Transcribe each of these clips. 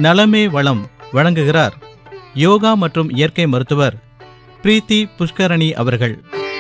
நலமே வளம் வழங்குகிறார் யோகா மற்றும் இயற்கை மருத்துவர் பிரீத்தி புஷ்கரணி அவர்கள்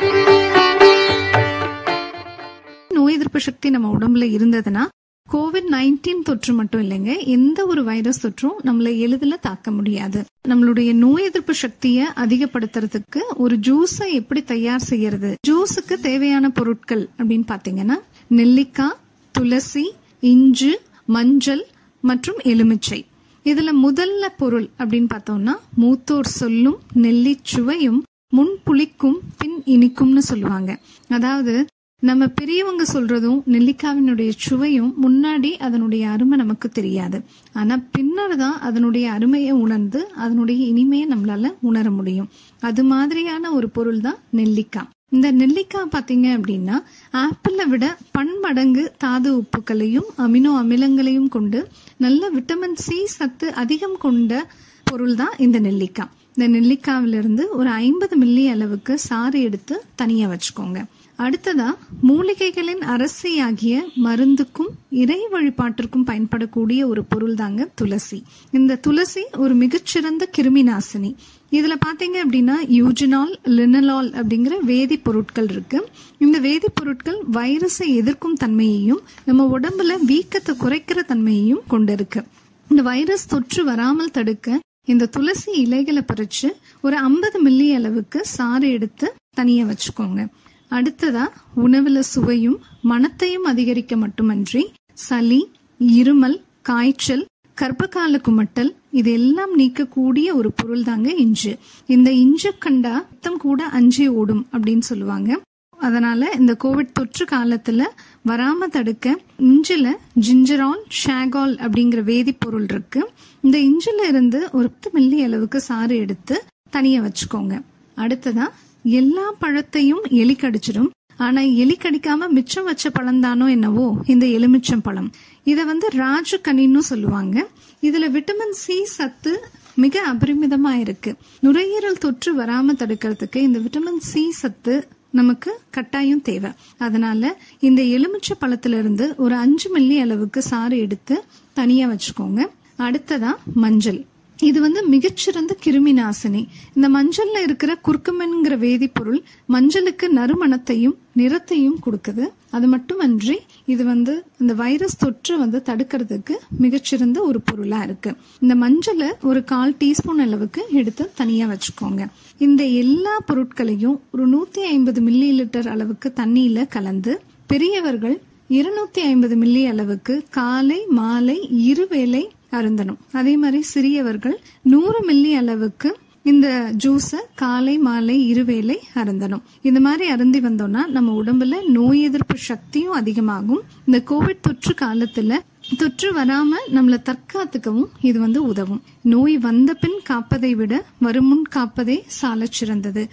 நோய் எதிர்ப்பு சக்தி நம்ம உடம்புல இருந்ததுன்னா கோவிட் நைன்டீன் தொற்று மட்டும் இல்லைங்க எந்த ஒரு வைரஸ் தொற்றும் நம்மளை எளிதில் தாக்க முடியாது நம்மளுடைய நோய் எதிர்ப்பு சக்தியை அதிகப்படுத்துறதுக்கு ஒரு ஜூஸை எப்படி தயார் செய்யறது ஜூஸுக்கு தேவையான பொருட்கள் அப்படின்னு பாத்தீங்கன்னா நெல்லிக்காய் துளசி இஞ்சு மஞ்சள் மற்றும் எலுமிச்சை இதுல முதல்ல பொருள் அப்படின்னு பார்த்தோம்னா மூத்தோர் சொல்லும் நெல்லி சுவையும் முன் புளிக்கும் பின் இனிக்கும்னு சொல்லுவாங்க அதாவது நம்ம பெரியவங்க சொல்றதும் நெல்லிக்காவினுடைய சுவையும் முன்னாடி அதனுடைய அருமை நமக்கு தெரியாது ஆனா பின்னர் தான் அதனுடைய அருமையை உணர்ந்து அதனுடைய இனிமையை நம்மளால உணர முடியும் அது மாதிரியான ஒரு பொருள் தான் நெல்லிக்காய் இந்த நெல்லிக்காய் பாத்தீங்க அப்படின்னா ஆப்பிளை விட பன்மடங்கு தாது உப்புக்களையும் அமினோ அமிலங்களையும் கொண்டு நல்ல விட்டமின் சி சத்து அதிகம் கொண்ட பொருள் தான் இந்த நெல்லிக்காய் இந்த நெல்லிக்காவிலிருந்து ஒரு ஐம்பது மில்லி அளவுக்கு சாறு எடுத்து தனியா வச்சுக்கோங்க அடுத்ததா மூலிகைகளின் அரசியாகிய மருந்துக்கும் இறை வழிபாட்டிற்கும் பயன்படக்கூடிய ஒரு பொருள் தாங்க துளசி இந்த துளசி ஒரு மிகச்சிறந்த கிருமி நாசினி இதுல பாத்தீங்க அப்படின்னா யூஜினால் லினலால் அப்படிங்கிற வேதிப்பொருட்கள் இருக்கு இந்த வேதிப்பொருட்கள் வைரஸை எதிர்க்கும் தன்மையையும் நம்ம உடம்புல வீக்கத்தை குறைக்கிற தன்மையையும் கொண்டிருக்கு இந்த வைரஸ் தொற்று வராமல் தடுக்க இந்த துளசி இலைகளை பறிச்சு ஒரு ஐம்பது மில்லி அளவுக்கு சாறு எடுத்து தனியா வச்சுக்கோங்க அடுத்ததா உணவுல சுவையும் மனத்தையும் அதிகரிக்க மட்டுமன்றி சளி இருமல் காய்ச்சல் கர்ப்பகால குமட்டல் இதெல்லாம் நீக்கக்கூடிய ஒரு பொருள் தாங்க இஞ்சு இந்த இஞ்சு கண்டா ரத்தம் கூட அஞ்சி ஓடும் அப்படின்னு சொல்லுவாங்க அதனால இந்த கோவிட் தொற்று காலத்துல வராம தடுக்க இஞ்சில ஜிஞ்சரால் ஷாகால் அப்படிங்கிற வேதிப்பொருள் இருக்கு இந்த இஞ்சில இருந்து ஒரு பத்து மில்லி அளவுக்கு சாறு எடுத்து தனியா வச்சுக்கோங்க அடுத்ததா எல்லா பழத்தையும் எலி கடிச்சிடும் ஆனா எலி கடிக்காம மிச்சம் வச்ச பழம் தானோ என்னவோ இந்த எலுமிச்சம் பழம் இத வந்து ராஜு கனின்னு சொல்லுவாங்க இதுல விட்டமின் சி சத்து மிக அபரிமிதமா இருக்கு நுரையீரல் தொற்று வராம தடுக்கிறதுக்கு இந்த விட்டமின் சி சத்து நமக்கு கட்டாயம் தேவை அதனால இந்த எலுமிச்சை பழத்துல இருந்து ஒரு அஞ்சு மில்லி அளவுக்கு சாறு எடுத்து தனியா வச்சுக்கோங்க அடுத்ததா மஞ்சள் இது வந்து மிகச்சிறந்த கிருமி நாசினி இந்த மஞ்சள்ல இருக்கிற குர்குமென்கிற வேதிப்பொருள் மஞ்சளுக்கு நறுமணத்தையும் நிறத்தையும் கொடுக்குது அது மட்டுமன்றி இது வந்து இந்த வைரஸ் தொற்று வந்து தடுக்கிறதுக்கு மிகச்சிறந்த ஒரு பொருளா இருக்கு இந்த மஞ்சளை ஒரு கால் டீஸ்பூன் அளவுக்கு எடுத்து தனியா வச்சுக்கோங்க இந்த எல்லா பொருட்களையும் ஒரு நூத்தி ஐம்பது மில்லி லிட்டர் அளவுக்கு தண்ணியில கலந்து பெரியவர்கள் இருநூத்தி ஐம்பது மில்லி அளவுக்கு காலை மாலை இருவேளை அருந்தணும் அதே மாதிரி சிறியவர்கள் நூறு மில்லி அளவுக்கு இந்த ஜூஸை காலை மாலை இருவேளை அருந்தணும் இந்த மாதிரி அருந்தி வந்தோம்னா நம்ம உடம்புல நோய் எதிர்ப்பு சக்தியும் அதிகமாகும் இந்த கோவிட் தொற்று காலத்துல தொற்று வராம நம்மள தற்காத்துக்கவும் இது வந்து உதவும் நோய் வந்த பின் காப்பதை விட வருமுன் காப்பதே சாலச் சிறந்தது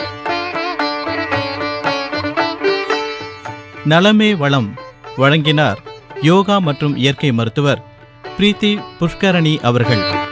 நலமே வளம் வழங்கினார் யோகா மற்றும் இயற்கை மருத்துவர் பிரீத்தி புஷ்கரணி அவர்கள்